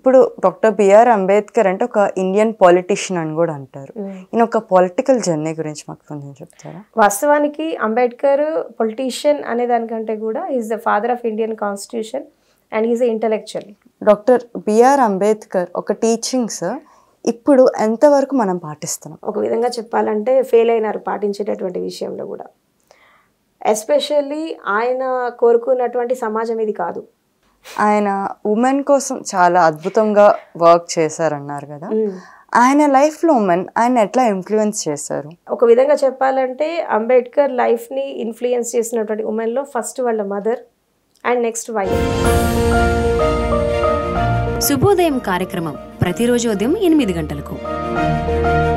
ఇప్పుడు doctor BR Ambedkar అంటే ఒక ఇండియన్ పాలిటిషియన్ అని కూడా అంటారు ఈయన ఒక పొలిటికల్ జర్నీ గురించి మాకు కొంచెం చెప్తారా వాస్తవానికి అంబేద్కర్ పొలిటీషియన్ అనే దానికంటే కూడా is the father of Indian constitution and is intellectual doctor BR Ambedkar ఒక టీచింగ్స్ ఇప్పుడు ఎంతవరకు మనం పాటిస్తున్నాం ఒక విధంగా చెప్పాలంటే ఫెయిల్ అయినారు పాటించేటటువంటి విషయంలో కూడా ఎస్పెషల్లీ ఆయన కోరుకున్నటువంటి సమాజం ఇది కాదు ఆయన ఉమెన్ కోసం చాలా అద్భుతంగా వర్క్ చేశారన్నారు కదా ఆయన లైఫ్లో ఉమెన్ ఆయన ఎట్లా ఇన్ఫ్లుయెన్స్ చేశారు ఒక విధంగా చెప్పాలంటే అంబేద్కర్ లైఫ్ని ఇన్ఫ్లుయెన్స్ చేసినటువంటి ఉమెన్లో ఫస్ట్ వాళ్ళ మదర్ అండ్ నెక్స్ట్ వైఫ్ శుభోదయం కార్యక్రమం ప్రతిరోజు ఉదయం ఎనిమిది గంటలకు